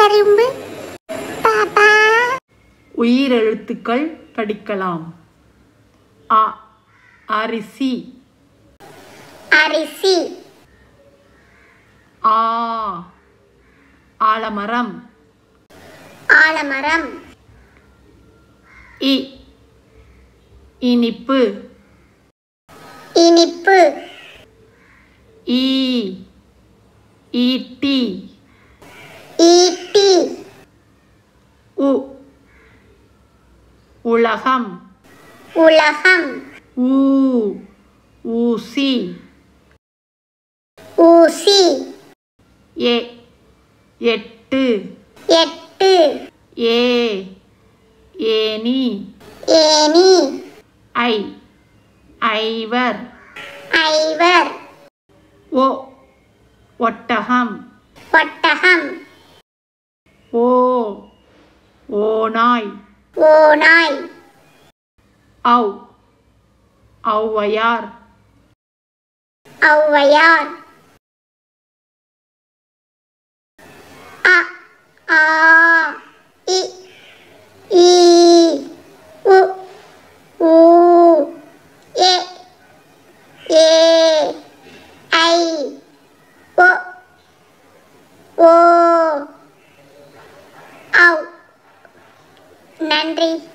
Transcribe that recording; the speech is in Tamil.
கரும்பு பாபா உயிரெழுத்துக்கள் படிக்கலாம் அ அரிசி அரிசி ஆ ஆலமரம் ஆலமரம் இ இனிப்பு இனிப்பு ஈ ஈட்டி ஈட்டி உ உலகம் உலகம் ஊ ஊசி ஊசி எ எட்டு எட்டு ஏ ஏனி ஏனி ஐ ஐவர் ஐவர் ஓ ஒட்டகம் ஒட்டகம் ஓ ஓநாய் ஓநாய் ஔ ஔவையார் ஔவையார் அ ஆ இ ஈ உ ஊ எ ஏ ஐ ஒ ஓ ஔ நன்றி